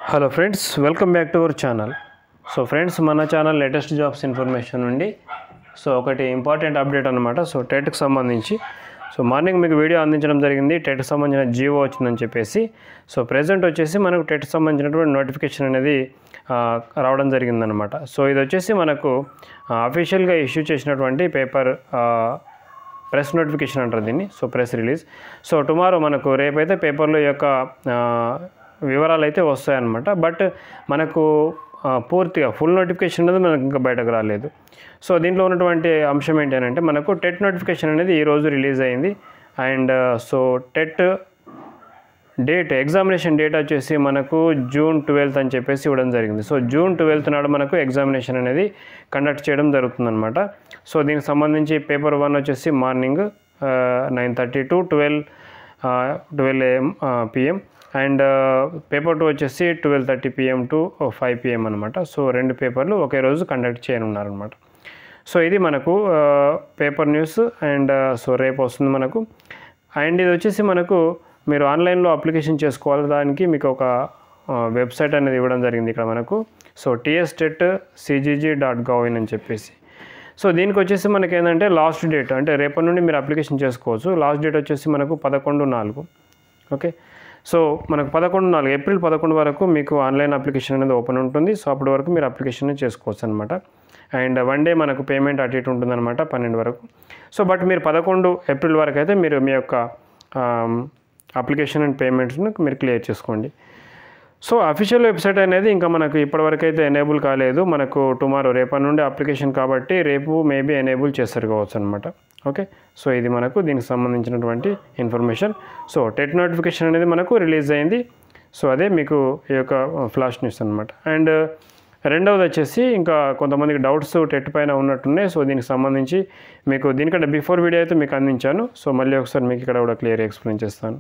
hello friends welcome back to our channel so friends మన channel latest jobs information నుండి so ఒకటి important update అనమాట so టెట్కి సంబంధించి సో మార్నింగ్ మీకు వీడియో అందించడం జరిగింది టెట్కి సంబంధించిన జియో వచ్చిందని చెప్పేసి సో ప్రజెంట్ వచ్చేసి మనకు టెట్కి సంబంధించినటువంటి నోటిఫికేషన్ అనేది ఆ, రావడం జరిగిందనమాట సో ఇది వచ్చేసి మనకు అఫీషియల్గా ఇష్యూ చేసినటువంటి పేపర్ ప్రెస్ నోటిఫికేషన్ అంటారు దీన్ని so press release so tomorrow మనకు రేపైతే పేపర్లో యొక్క ఆ, వివరాలు అయితే వస్తాయన్నమాట బట్ మనకు ఆ, పూర్తిగా ఫుల్ నోటిఫికేషన్ అనేది మనకు ఇంకా బయటకు రాలేదు సో దీంట్లో ఉన్నటువంటి అంశం ఏంటి అని అంటే మనకు టెట్ నోటిఫికేషన్ అనేది ఈరోజు రిలీజ్ అయింది and so TET date examination date వచ్చేసి మనకు జూన్ ట్వెల్త్ అని చెప్పేసి ఇవ్వడం జరిగింది సో జూన్ ట్వెల్త్ నాడు మనకు ఎగ్జామినేషన్ అనేది కండక్ట్ చేయడం జరుగుతుందన్నమాట సో దీనికి సంబంధించి పేపర్ వన్ వచ్చేసి morning nine thirty to twelve twelve AM PM and paper two వచ్చేసి twelve thirty PM to five PM అనమాట సో రెండు పేపర్లు ఒకే రోజు కండక్ట్ చేయనున్నారనమాట సో ఇది మనకు పేపర్ న్యూస్ అండ్ సో రేపు వస్తుంది మనకు అండ్ ఇది వచ్చేసి మనకు మీరు ఆన్లైన్లో అప్లికేషన్ చేసుకోవాలి దానికి మీకు ఒక వెబ్సైట్ అనేది ఇవ్వడం జరిగింది ఇక్కడ మనకు so TS TET CGG dot gov అని చెప్పేసి సో దీనికి వచ్చేసి మనకి ఏంటంటే లాస్ట్ డేట్ అంటే రేపటి నుండి మీరు అప్లికేషన్ చేసుకోవచ్చు లాస్ట్ డేట్ వచ్చేసి మనకు పదకొండు నాలుగు ఓకే సో మనకు పదకొండు నాలుగు ఏప్రిల్ పదకొండు వరకు మీకు ఆన్లైన్ అప్లికేషన్ అనేది ఓపెన్ ఉంటుంది సో అప్పటి వరకు మీరు అప్లికేషన్ చేసుకోవచ్చు అనమాట అండ్ వన్ డే మనకు పేమెంట్ అటు ఇటు ఉంటుందన్నమాట పన్నెండు వరకు సో బట్ మీరు పదకొండు ఏప్రిల్ వరకు అయితే మీరు మీ యొక్క అప్లికేషన్ అండ్ పేమెంట్స్ను మీరు క్లియర్ చేసుకోండి సో అఫీషియల్ వెబ్సైట్ అనేది ఇంకా మనకు ఇప్పటివరకు అయితే ఎనేబుల్ కాలేదు మనకు టుమారో రేపటి నుండి అప్లికేషన్ కాబట్టి రేపు మేబీ ఎనేబుల్ చేస్తారు కావచ్చు అనమాట ఓకే సో ఇది మనకు దీనికి సంబంధించినటువంటి ఇన్ఫర్మేషన్ సో టెట్ నోటిఫికేషన్ అనేది మనకు రిలీజ్ అయింది సో అదే మీకు ఈ యొక్క ఫ్లాష్ న్యూస్ అనమాట అండ్ రెండవది వచ్చేసి ఇంకా కొంతమందికి డౌట్స్ టెట్ పైన ఉన్నట్టున్నాయి సో దీనికి సంబంధించి మీకు దీనికంటే బిఫోర్ వీడియో అయితే మీకు అందించాను సో మళ్ళీ ఒకసారి మీకు ఇక్కడ కూడా క్లియర్ ఎక్స్ప్లెయిన్ చేస్తాను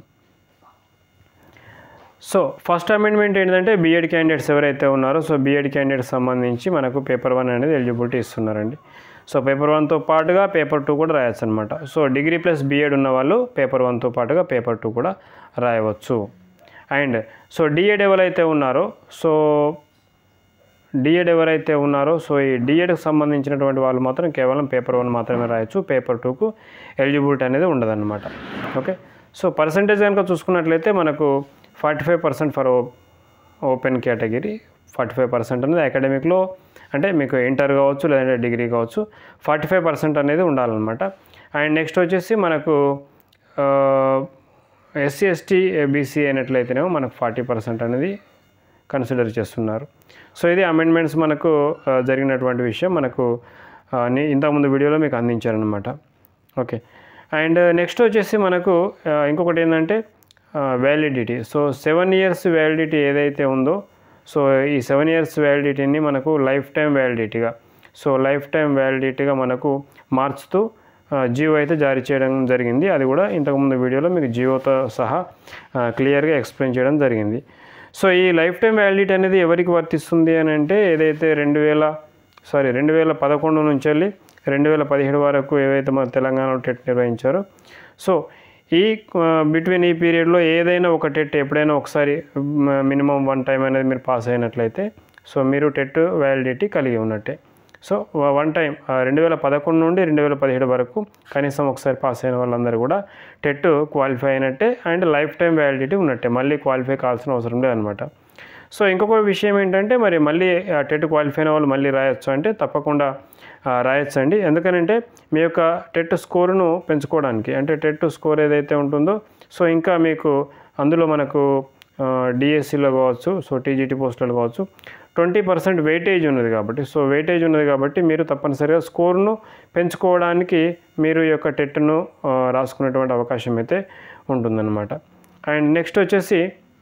సో ఫస్ట్ అమెండ్మెంట్ ఏంటంటే బీఎడ్ క్యాండిడేట్స్ ఎవరైతే ఉన్నారో సో బీఎడ్ క్యాండిడేట్స్ సంబంధించి మనకు పేపర్ వన్ అనేది ఎలిజిబిలిటీ ఇస్తున్నారండి సో పేపర్ వన్తో పాటుగా పేపర్ టూ కూడా రాయొచ్చు అనమాట సో డిగ్రీ ప్లస్ బీఎడ్ ఉన్న వాళ్ళు పేపర్ వన్తో పాటుగా పేపర్ టూ కూడా రాయవచ్చు అండ్ సో డిఎడ్ ఎవరైతే ఉన్నారో సో డిఎడ్ ఎవరైతే ఉన్నారో సో ఈ డిఎడ్కి సంబంధించినటువంటి వాళ్ళు మాత్రం కేవలం పేపర్ వన్ మాత్రమే రాయొచ్చు పేపర్ టూకు ఎలిజిబిలిటీ అనేది ఉండదన్నమాట ఓకే సో పర్సంటేజ్ కనుక చూసుకున్నట్లయితే మనకు forty five percent for open category forty five percent అనేది అకాడమిక్లో అంటే మీకు ఇంటర్ కావచ్చు లేదంటే డిగ్రీ కావచ్చు ఫార్టీ ఫైవ్ పర్సెంట్ అనేది ఉండాలన్నమాట అండ్ నెక్స్ట్ వచ్చేసి మనకు ఎస్సీ ఎస్టీ బీసీ అయినట్లయితేనేమో మనకు ఫార్టీ పర్సెంట్ అనేది కన్సిడర్ చేస్తున్నారు సో ఇది అమెండ్మెంట్స్ మనకు ఆ, జరిగినటువంటి విషయం మనకు ఆ, ని- ఇంతకుముందు వీడియోలో మీకు అందించారనమాట ఓకే అండ్ నెక్స్ట్ వచ్చేసి మనకు ఆ, ఇంకొకటి ఏంటంటే validity so seven years validity ఏదైతే ఉందో సో ఈ సెవెన్ ఇయర్స్ వ్యాలిడిటీని మనకు లైఫ్ టైం వ్యాలిడిటీగా సో లైఫ్ టైం వ్యాలిడిటీగా మనకు మార్చుతూ ఆ, జియో అయితే జారీ చేయడం జరిగింది అది కూడా ఇంతకుముందు వీడియోలో మీకు జియోతో సహా ఆ, క్లియర్గా ఎక్స్ప్లెయిన్ చేయడం జరిగింది సో ఈ లైఫ్ టైం వ్యాలిడిటీ అనేది ఎవరికి వర్తిస్తుంది అని అంటే ఏదైతే రెండు వేల సారీ రెండు వేల పదకొండు నుంచి వెళ్ళి రెండు వేల పదిహేడు వరకు ఏవైతే మన తెలంగాణలో టెట్ నిర్వహించారో సో ఈ బిట్వీన్ ఈ పీరియడ్లో ఏదైనా ఒక టెట్ ఎప్పుడైనా ఒకసారి మినిమం వన్ టైం అనేది మీరు పాస్ అయినట్లయితే సో మీరు టెట్ వ్యాలిడిటీ కలిగి ఉన్నట్టే సో వన్ టైం రెండు వేల పదకొండు నుండి రెండు వేల పదిహేడు వరకు కనీసం ఒకసారి పాస్ అయిన వాళ్ళందరూ కూడా టెట్ క్వాలిఫై అయినట్టే అండ్ లైఫ్ టైం వ్యాలిడిటీ ఉన్నట్టే మళ్ళీ క్వాలిఫై కావాల్సిన అవసరం లేదనమాట సో ఇంకొక విషయం ఏంటంటే మరి మళ్ళీ ఆ టెట్ క్వాలిఫై అయిన వాళ్ళు మళ్ళీ రాయొచ్చు అంటే తప్పకుండా ఆ, రాయొచ్చు అండి ఎందుకనంటే మీ యొక్క టెట్ స్కోరును పెంచుకోవడానికి అంటే టెట్ స్కోర్ ఏదైతే ఉంటుందో సో ఇంకా మీకు అందులో మనకు డిఎస్సిలో కావచ్చు సో టీజీటీ పోస్టులు కావచ్చు ట్వంటీ పర్సెంట్ వెయిటేజ్ ఉన్నది కాబట్టి సో వెయిటేజ్ ఉన్నది కాబట్టి మీరు తప్పనిసరిగా స్కోర్ను పెంచుకోవడానికి మీరు ఈ యొక్క టెట్ను ఆ, రాసుకునేటువంటి అవకాశం అయితే ఉంటుందన్నమాట అండ్ నెక్స్ట్ వచ్చేసి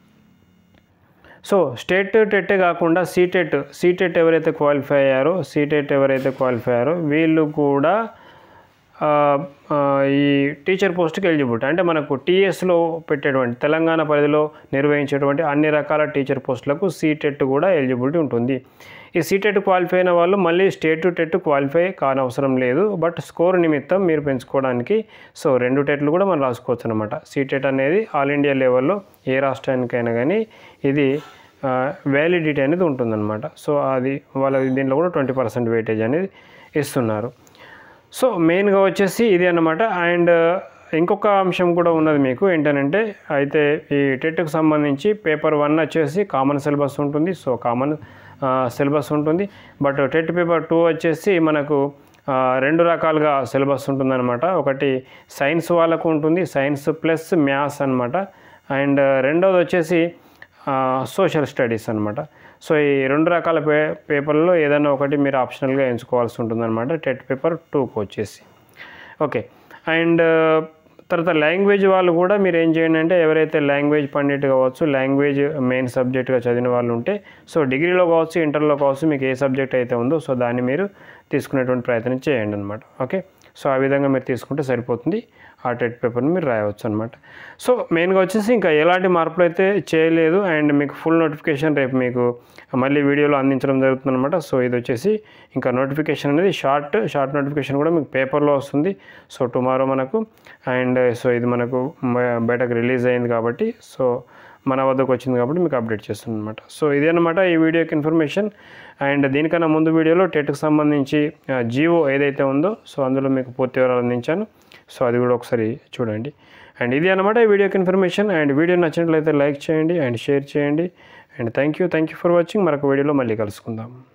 సో స్టేట్ టెట్టే కాకుండా సీటెట్ సీటెట్ ఎవరైతే క్వాలిఫై అయ్యారో సీటెట్ ఎవరైతే క్వాలిఫై అయ్యారో వీళ్ళు కూడా ఆ, ఆ, ఈ టీచర్ పోస్ట్కి ఎలిజిబిలిటీ అంటే మనకు టీఎస్లో పెట్టేటువంటి తెలంగాణ పరిధిలో నిర్వహించేటువంటి అన్ని రకాల టీచర్ పోస్టులకు సీటెట్ కూడా ఎలిజిబిలిటీ ఉంటుంది ఈ సీటెట్ క్వాలిఫై అయిన వాళ్ళు మళ్ళీ స్టేట్ టెట్ క్వాలిఫై కానవసరం లేదు బట్ స్కోర్ నిమిత్తం మీరు పెంచుకోవడానికి సో రెండు టెట్లు కూడా మనం రాసుకోవచ్చు అనమాట సీటెట్ అనేది ఆల్ ఇండియా లెవెల్లో ఏ రాష్ట్రానికైనా కానీ ఇది వ్యాలిడిటీ అనేది ఉంటుందన్నమాట సో అది వాళ్ళ దీంట్లో కూడా ట్వంటీ పర్సెంట్ వెయిటేజ్ అనేది ఇస్తున్నారు సో మెయిన్గా వచ్చేసి ఇది అన్నమాట అండ్ ఇంకొక అంశం కూడా ఉన్నది మీకు ఏంటనంటే అయితే ఈ టెట్కి సంబంధించి పేపర్ వన్ వచ్చేసి కామన్ సిలబస్ ఉంటుంది సో కామన్ సిలబస్ ఉంటుంది బట్ టెట్ పేపర్ టూ వచ్చేసి మనకు ఆ, రెండు రకాలుగా సిలబస్ ఉంటుందన్నమాట ఒకటి సైన్స్ వాళ్ళకు ఉంటుంది సైన్స్ ప్లస్ మ్యాథ్స్ అనమాట అండ్ రెండోది వచ్చేసి సోషల్ స్టడీస్ అనమాట సో ఈ రెండు రకాల పే పేపర్లో ఏదైనా ఒకటి మీరు ఆప్షనల్గా ఎంచుకోవాల్సి ఉంటుందన్నమాట టెట్ పేపర్ టూకి వచ్చేసి ఓకే అండ్ తర్వాత లాంగ్వేజ్ వాళ్ళు కూడా మీరు ఏం చేయండి అంటే ఎవరైతే లాంగ్వేజ్ పండిట్ కావచ్చు లాంగ్వేజ్ మెయిన్ సబ్జెక్ట్గా చదివిన వాళ్ళు ఉంటే సో డిగ్రీలో కావచ్చు ఇంటర్లో కావచ్చు మీకు ఏ సబ్జెక్ట్ అయితే ఉందో సో దాన్ని మీరు తీసుకునేటువంటి ప్రయత్నం చేయండి అనమాట ఓకే సో ఆ విధంగా మీరు తీసుకుంటే సరిపోతుంది ఆ టెట్ పేపర్ని మీరు రాయవచ్చు అనమాట సో మెయిన్గా వచ్చేసి ఇంకా ఎలాంటి మార్పులు అయితే చేయలేదు అండ్ మీకు ఫుల్ నోటిఫికేషన్ రేపు మీకు మళ్ళీ వీడియోలో అందించడం జరుగుతుంది అనమాట సో ఇది వచ్చేసి ఇంకా నోటిఫికేషన్ అనేది షార్ట్ షార్ట్ నోటిఫికేషన్ కూడా మీకు పేపర్లో వస్తుంది సో టుమారో మనకు అండ్ సో ఇది మనకు బ- బయటకు రిలీజ్ అయింది కాబట్టి సో మన వద్దకు వచ్చింది కాబట్టి మీకు అప్డేట్ చేస్తుంది అనమాట సో ఇదే అనమాట ఈ వీడియోకి ఇన్ఫర్మేషన్ అండ్ దీనికన్నా ముందు వీడియోలో టెట్కి సంబంధించి జియో ఏదైతే ఉందో సో అందులో మీకు పూర్తి వివరాలు అందించాను సో అది కూడా ఒకసారి చూడండి అండ్ ఇది అనమాట ఈ వీడియోకి ఇన్ఫర్మేషన్ అండ్ వీడియో నచ్చినట్లయితే లైక్ చేయండి అండ్ షేర్ చేయండి and thank you thank you for watching మరొక వీడియోలో మళ్ళీ కలుసుకుందాం